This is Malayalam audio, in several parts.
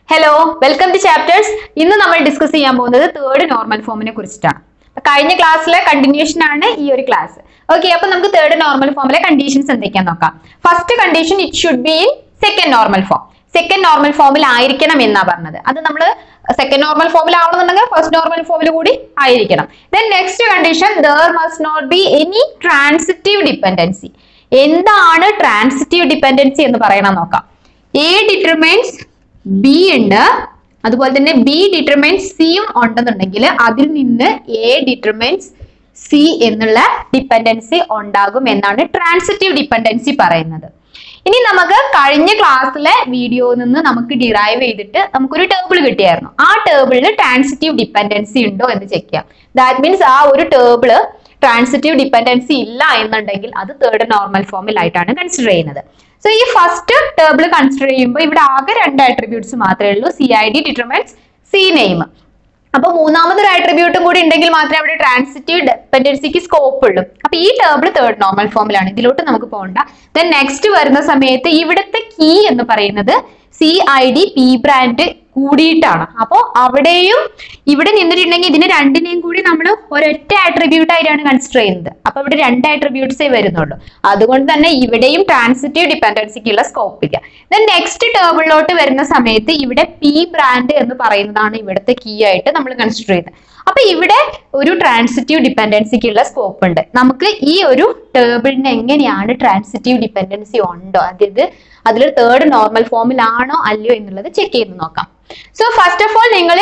ഹലോ വെൽക്കം ടു ചാപ്റ്റേഴ്സ് ഇന്ന് നമ്മൾ ഡിസ്കസ് ചെയ്യാൻ പോകുന്നത് തേർഡ് നോർമൽ ഫോമിനെ കുറിച്ചിട്ടാണ് അപ്പൊ കഴിഞ്ഞ ക്ലാസ്സിലെ കണ്ടിന്യൂഷൻ ആണ് ഈ ഒരു ക്ലാസ് ഓക്കെ അപ്പൊ നമുക്ക് തേർഡ് നോർമൽ ഫോമിലെ കണ്ടീഷൻസ് എന്തൊക്കെയാന്ന് നോക്കാം first condition it should be in second normal form second normal ഫോമിൽ ആയിരിക്കണം എന്നാ പറഞ്ഞത് അത് നമ്മൾ സെക്കൻഡ് നോർമൽ ഫോമിൽ ആവണമെന്നുണ്ടെങ്കിൽ ഫസ്റ്റ് നോർമൽ ഫോമിൽ കൂടി ആയിരിക്കണം then next condition there must not be any transitive dependency എന്താണ് ട്രാൻസിറ്റീവ് ഡിപ്പെൻഡൻസി എന്ന് പറയണം നോക്കാം എ ഡിറ്റർമൈൻസ് ബി ഉണ്ട് അതുപോലെ തന്നെ ബി ഡിറ്റർമൈൻസ് സിയും ഉണ്ടെന്നുണ്ടെങ്കിൽ അതിൽ നിന്ന് എ ഡിറ്റർമൈൻസ് സി എന്നുള്ള ഡിപ്പെൻഡൻസി ഉണ്ടാകും എന്നാണ് ട്രാൻസിറ്റീവ് ഡിപ്പെൻഡൻസി പറയുന്നത് ഇനി നമുക്ക് കഴിഞ്ഞ ക്ലാസ്സിലെ വീഡിയോയിൽ നിന്ന് നമുക്ക് ഡിറൈവ് ചെയ്തിട്ട് നമുക്കൊരു ടേബിൾ കിട്ടിയായിരുന്നു ആ ടേബിളിൽ ട്രാൻസിറ്റീവ് ഡിപ്പെൻഡൻസി ഉണ്ടോ എന്ന് ചെക്ക് ചെയ്യാം ദാറ്റ് മീൻസ് ആ ഒരു ടേബിള് ട്രാൻസിറ്റീവ് ഡിപ്പെൻഡൻസി ഇല്ല എന്നുണ്ടെങ്കിൽ അത് തേർഡ് നോർമൽ ഫോമിലായിട്ടാണ് കൺസിഡർ ചെയ്യുന്നത് സോ ഈ ഫസ്റ്റ് ടേബിൾ കൺസിഡർ ചെയ്യുമ്പോൾ ഇവിടെ ആകെ രണ്ട് ആട്രിബ്യൂട്ട്സ് മാത്രമേ ഉള്ളൂ C I D determines C name അപ്പൊ മൂന്നാമതൊരു ആട്രിബ്യൂട്ടും കൂടി ഉണ്ടെങ്കിൽ മാത്രമേ അവിടെ ട്രാൻസിറ്റീവ് ഡിപെൻഡൻസിക്ക് സ്കോപ്പ് ഉള്ളൂ അപ്പൊ ഈ ടേബിൾ തേർഡ് നോർമൽ ഫോമിലാണ് ഇതിലോട്ട് നമുക്ക് പോകണ്ട ദെൻ നെക്സ്റ്റ് വരുന്ന സമയത്ത് ഇവിടുത്തെ കീ എന്ന് പറയുന്നത് C I D P brand കൂടിയിട്ടാണ് അപ്പോൾ അവിടെയും ഇവിടെ നിന്നിട്ടുണ്ടെങ്കിൽ ഇതിന് രണ്ടിനെയും കൂടി നമ്മൾ ഒരൊറ്റ ആട്രിബ്യൂട്ട് ആയിട്ടാണ് കൺസിഡർ ചെയ്യുന്നത് അപ്പൊ ഇവിടെ രണ്ട് ആട്രിബ്യൂട്ട്സേ വരുന്നുള്ളൂ അതുകൊണ്ട് തന്നെ ഇവിടെയും ട്രാൻസിറ്റീവ് ഡിപെൻഡൻസിക്കുള്ള സ്കോപ്പ് ഇല്ല ദെൻ നെക്സ്റ്റ് ടേബിളിലോട്ട് വരുന്ന സമയത്ത് ഇവിടെ പി ബ്രാൻഡ് എന്ന് പറയുന്നതാണ് ഇവിടുത്തെ കീ ആയിട്ട് നമ്മൾ കൺസിഡർ ചെയ്യുന്നത് അപ്പൊ ഇവിടെ ഒരു ട്രാൻസിറ്റീവ് ഡിപെൻഡൻസിക്കുള്ള സ്കോപ്പ് ഉണ്ട് നമുക്ക് ഈ ഒരു ടേബിളിന് എങ്ങനെയാണ് ട്രാൻസിറ്റീവ് ഡിപെൻഡൻസി ഉണ്ടോ അതായത് അതിൽ തേർഡ് നോർമൽ ഫോമിലാണോ അല്ലയോ എന്നുള്ളത് ചെക്ക് ചെയ്ത് നോക്കാം സോ ഫസ്റ്റ് ഓഫ് ഓൾ നിങ്ങൾ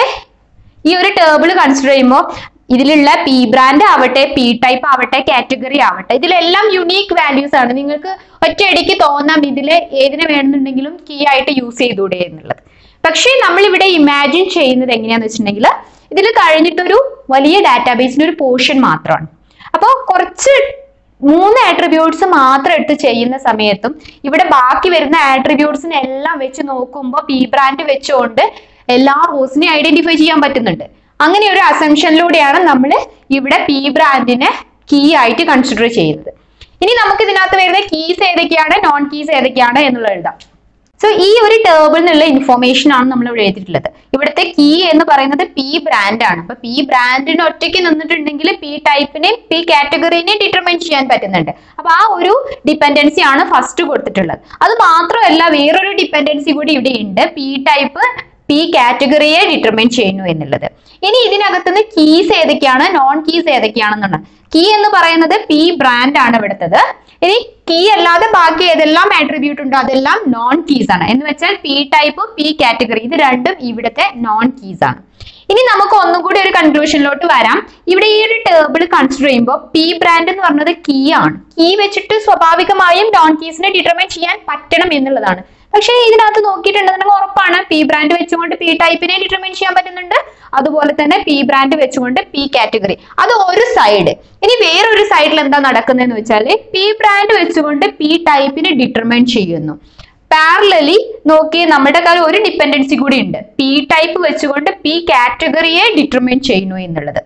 ഈ ഒരു ടേബിൾ കൺസിഡർ ചെയ്യുമ്പോൾ ഇതിലുള്ള പി ബ്രാൻഡ് ആവട്ടെ പി ടൈപ്പ് ആവട്ടെ കാറ്റഗറി ആവട്ടെ ഇതിലെല്ലാം യുണീക്ക് വാല്യൂസ് ആണ് നിങ്ങൾക്ക് ഒറ്റയടിക്ക് തോന്നാം ഇതിലെ ഏതിനെ വേണമെന്നുണ്ടെങ്കിലും കീ ആയിട്ട് യൂസ് ചെയ്തൂടെ എന്നുള്ളത് പക്ഷേ നമ്മൾ ഇവിടെ ഇമാജിൻ ചെയ്യുന്നത് എങ്ങനെയാന്ന് വെച്ചിട്ടുണ്ടെങ്കിൽ ഇതിൽ കഴിഞ്ഞിട്ടൊരു വലിയ ഡാറ്റാബേസിന്റെ ഒരു പോർഷൻ മാത്രമാണ് അപ്പോൾ കുറച്ച് മൂന്ന് ആട്രിബ്യൂട്ട്സ് മാത്രം എടുത്ത് ചെയ്യുന്ന സമയത്തും ഇവിടെ ബാക്കി വരുന്ന ആട്രിബ്യൂട്ട്സിനെ എല്ലാം വെച്ച് നോക്കുമ്പോൾ പി ബ്രാൻഡ് വെച്ചുകൊണ്ട് എല്ലാ റോസിനെ ഐഡന്റിഫൈ ചെയ്യാൻ പറ്റുന്നുണ്ട് അങ്ങനെ ഒരു അസംഷനിലൂടെയാണ് നമ്മൾ ഇവിടെ പി ബ്രാൻഡിനെ കീ ആയിട്ട് കൺസിഡർ ചെയ്യുന്നത് ഇനി നമുക്ക് ഇതിനകത്ത് വരുന്ന കീസ് ഏതൊക്കെയാണ് നോൺ കീസ് ഏതൊക്കെയാണ് എന്നുള്ളത് എഴുതാം സോ ഈ ഒരു ടേബിൾ എന്നുള്ള ഇൻഫോർമേഷൻ ആണ് നമ്മൾ ഇവിടെ എഴുതിയിട്ടുള്ളത് ഇവിടുത്തെ കീ എന്ന് പറയുന്നത് പി ബ്രാൻഡ് ആണ് അപ്പൊ പി ബ്രാൻഡിന് ഒറ്റയ്ക്ക് നിന്നിട്ടുണ്ടെങ്കിൽ പി ടൈപ്പിനെയും പി കാറ്റഗറിനെയും ഡിറ്റർമൈൻ ചെയ്യാൻ പറ്റുന്നുണ്ട് അപ്പൊ ആ ഒരു ഡിപ്പെൻഡൻസി ആണ് ഫസ്റ്റ് കൊടുത്തിട്ടുള്ളത് അത് മാത്രമല്ല വേറൊരു ഡിപ്പെൻഡൻസി കൂടി ഇവിടെ ഉണ്ട് പി ടൈപ്പ് പി കാറ്റഗറിയെ ഡിറ്റർമൈൻ ചെയ്യുന്നു എന്നുള്ളത് ഇനി ഇതിനകത്തുനിന്ന് കീസ് ഏതൊക്കെയാണ് നോൺ കീസ് ഏതൊക്കെയാണെന്നുള്ളത് കീ എന്ന് പറയുന്നത് പി ബ്രാൻഡ് ആണ് ഇവിടുത്തത് ഇനി കീ അല്ലാതെ ബാക്കി ഏതെല്ലാം ആട്രിബ്യൂട്ട് ഉണ്ടോ അതെല്ലാം നോൺ കീസ് ആണ് എന്ന് വെച്ചാൽ പി ടൈപ്പ് പി കാറ്റഗറി ഇത് രണ്ടും ഇവിടുത്തെ നോൺ കീസ് ആണ് ഇനി നമുക്ക് ഒന്നും കൂടി ഒരു കൺക്ലൂഷനിലോട്ട് വരാം ഇവിടെ ഈ ഒരു ടേബിൾ കൺസിഡർ ചെയ്യുമ്പോൾ പി ബ്രാൻഡ് എന്ന് പറഞ്ഞത് കീ ആണ് കീ വെച്ചിട്ട് സ്വാഭാവികമായും നോൺ കീസിനെ ഡിറ്റർമൈൻ ചെയ്യാൻ പറ്റണം എന്നുള്ളതാണ് പക്ഷേ ഇതിനകത്ത് നോക്കിയിട്ടുണ്ടെന്നുണ്ടെങ്കിൽ ഉറപ്പാണ് പി ബ്രാൻഡ് വെച്ചുകൊണ്ട് പി ടൈപ്പിനെ ഡിറ്റർമൈൻ ചെയ്യാൻ പറ്റുന്നുണ്ട് അതുപോലെ തന്നെ പി ബ്രാൻഡ് വെച്ചുകൊണ്ട് പി കാറ്റഗറി അത് ഒരു സൈഡ് ഇനി വേറൊരു സൈഡിൽ എന്താ നടക്കുന്നതെന്ന് വെച്ചാൽ പി ബ്രാൻഡ് വെച്ചുകൊണ്ട് പി ടൈപ്പിനെ ഡിറ്റർമൈൻ ചെയ്യുന്നു പാരലലി നോക്കി നമ്മുടെ കാര്യം ഒരു ഡിപ്പെൻഡൻസി കൂടി ഉണ്ട് പി ടൈപ്പ് വെച്ചുകൊണ്ട് പി കാറ്റഗറിയെ ഡിറ്റർമൈൻ ചെയ്യുന്നു എന്നുള്ളത്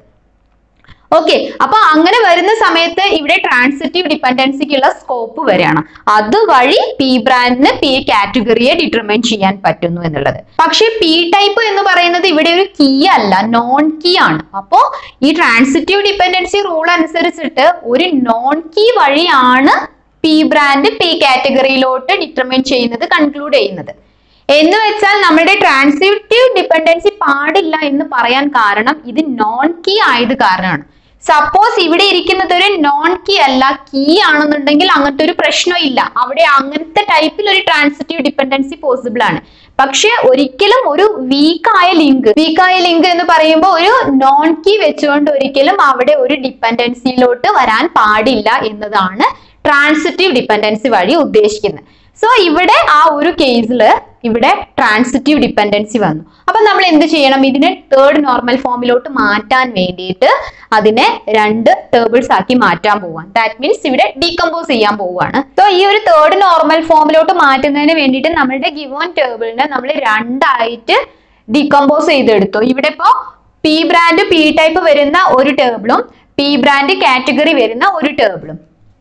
ഓക്കെ അപ്പൊ അങ്ങനെ വരുന്ന സമയത്ത് ഇവിടെ ട്രാൻസിറ്റീവ് ഡിപ്പെൻഡൻസിക്കുള്ള സ്കോപ്പ് വരികയാണ് അതുവഴി പി ബ്രാൻഡിന് പി കാറ്റഗറിയെ ഡിറ്റർമൈൻ ചെയ്യാൻ പറ്റുന്നു എന്നുള്ളത് പക്ഷെ പി ടൈപ്പ് എന്ന് പറയുന്നത് ഇവിടെ ഒരു കീ അല്ല നോൺ കീ ആണ് അപ്പോ ഈ ട്രാൻസിറ്റീവ് ഡിപ്പെൻഡൻസി റൂൾ അനുസരിച്ചിട്ട് ഒരു നോൺ കീ വഴിയാണ് പി ബ്രാൻഡ് പി കാറ്റഗറിയിലോട്ട് ഡിറ്റർമൈൻ ചെയ്യുന്നത് കൺക്ലൂഡ് ചെയ്യുന്നത് എന്ന് വെച്ചാൽ നമ്മുടെ ട്രാൻസിറ്റീവ് ഡിപ്പെൻഡൻസി പാടില്ല എന്ന് പറയാൻ കാരണം ഇത് നോൺ കീ ആയത് കാരണമാണ് സപ്പോസ് ഇവിടെ ഇരിക്കുന്നത് ഒരു നോൺ കീ അല്ല കീ ആണെന്നുണ്ടെങ്കിൽ അങ്ങനത്തെ ഒരു പ്രശ്നം ഇല്ല അവിടെ അങ്ങനത്തെ ടൈപ്പിൽ ഒരു ട്രാൻസിറ്റീവ് ഡിപ്പെൻഡൻസി പോസിബിൾ ആണ് പക്ഷെ ഒരിക്കലും ഒരു വീക്കായ ലിങ്ക് വീക്കായ ലിങ്ക് എന്ന് പറയുമ്പോൾ ഒരു നോൺ കീ വെച്ചുകൊണ്ട് ഒരിക്കലും അവിടെ ഒരു ഡിപ്പെൻഡൻസിയിലോട്ട് വരാൻ പാടില്ല എന്നതാണ് ട്രാൻസിറ്റീവ് ഡിപ്പെൻഡൻസി വഴി ഉദ്ദേശിക്കുന്നത് സോ ഇവിടെ ആ ഒരു കേസിൽ ഇവിടെ ട്രാൻസിറ്റീവ് ഡിപ്പെൻഡൻസി വന്നു അപ്പൊ നമ്മൾ എന്ത് ചെയ്യണം ഇതിനെ തേർഡ് നോർമൽ ഫോമിലോട്ട് മാറ്റാൻ വേണ്ടിയിട്ട് അതിനെ രണ്ട് ടേബിൾസ് ആക്കി മാറ്റാൻ പോവാൻ ദാറ്റ് മീൻസ് ഇവിടെ ഡീകമ്പോസ് ചെയ്യാൻ പോവാണ് സോ ഈ ഒരു തേർഡ് നോർമൽ ഫോമിലോട്ട് മാറ്റുന്നതിന് വേണ്ടിയിട്ട് നമ്മളുടെ ഗിവോൺ ടേബിളിനെ നമ്മൾ രണ്ടായിട്ട് ഡീകമ്പോസ് ചെയ്തെടുത്തു ഇവിടെ ഇപ്പോ പി ബ്രാൻഡ് പി ടൈപ്പ് വരുന്ന ഒരു ടേബിളും പി ബ്രാൻഡ് കാറ്റഗറി വരുന്ന ഒരു ടേബിളും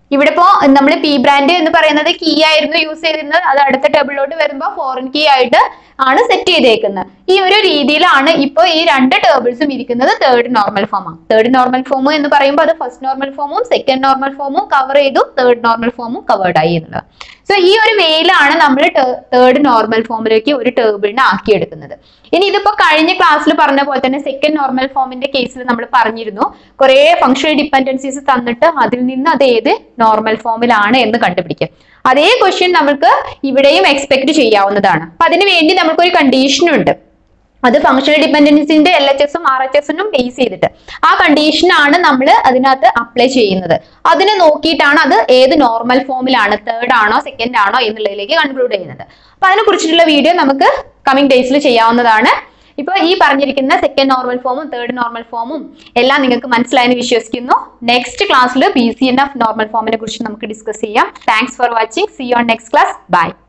ഇവിടെ ഇപ്പോ നമ്മൾ പി ബ്രാൻഡ് എന്ന് പറയുന്നത് കീ ആയിരുന്നു യൂസ് ചെയ്തിരുന്നത് അത് അടുത്ത ടേബിളിലോട്ട് വരുമ്പോൾ ഫോറിൻ കീ ആയിട്ട് ആണ് സെറ്റ് ചെയ്തേക്കുന്നത് ഈ ഒരു രീതിയിലാണ് ഇപ്പോൾ ഈ രണ്ട് ടേബിൾസും ഇരിക്കുന്നത് തേർഡ് നോർമൽ ഫോമാണ് തേർഡ് നോർമൽ ഫോം എന്ന് പറയുമ്പോൾ അത് ഫസ്റ്റ് നോർമൽ ഫോമും സെക്കൻഡ് നോർമൽ ഫോമും കവർ ചെയ്തു തേർഡ് നോർമൽ ഫോമും കവേർഡ് ആയി എന്നുള്ളത് സോ ഈ ഒരു വേയിലാണ് നമ്മൾ തേർഡ് നോർമൽ ഫോമിലേക്ക് ഒരു ടേബിളിനെ ആക്കിയെടുക്കുന്നത് ഇനി ഇതിപ്പോ കഴിഞ്ഞ ക്ലാസ്സിൽ പറഞ്ഞ പോലെ തന്നെ സെക്കൻഡ് നോർമൽ ഫോമിന്റെ കേസിൽ നമ്മൾ പറഞ്ഞിരുന്നു കുറെ ഫങ്ഷണൽ ഡിപ്പെൻഡൻസീസ് തന്നിട്ട് അതിൽ നിന്ന് അത് ഏത് നോർമൽ ഫോമിലാണ് എന്ന് കണ്ടുപിടിക്കും അതേ ക്വസ്റ്റ്യൻ നമുക്ക് ഇവിടെയും എക്സ്പെക്ട് ചെയ്യാവുന്നതാണ് അപ്പൊ അതിന് വേണ്ടി നമുക്ക് ഒരു കണ്ടീഷൻ ഉണ്ട് അത് ഫങ്ഷണൽ ഡിപ്പെൻഡൻസിന്റെ എൽ എച്ച് എസും ആർ എച്ച് എസിനും ബേസ് ചെയ്തിട്ട് ആ കണ്ടീഷനാണ് നമ്മൾ അതിനകത്ത് അപ്ലൈ ചെയ്യുന്നത് അതിനെ നോക്കിയിട്ടാണ് അത് ഏത് നോർമൽ ഫോമിലാണ് തേർഡ് ആണോ സെക്കൻഡ് ആണോ എന്നുള്ളതിലേക്ക് കൺക്ലൂഡ് ചെയ്യുന്നത് അപ്പൊ അതിനെ കുറിച്ചിട്ടുള്ള വീഡിയോ നമുക്ക് കമ്മിങ് ഡേയ്സിൽ ചെയ്യാവുന്നതാണ് ഇപ്പൊ ഈ പറഞ്ഞിരിക്കുന്ന സെക്കൻഡ് നോർമൽ ഫോമും തേർഡ് നോർമൽ ഫോമും എല്ലാം നിങ്ങൾക്ക് മനസ്സിലായെന്ന് വിശ്വസിക്കുന്നു നെക്സ്റ്റ് ക്ലാസ്സിൽ B C N F normal ഫോമിനെ കുറിച്ച് നമുക്ക് ഡിസ്കസ് ചെയ്യാം thanks for watching see on next class by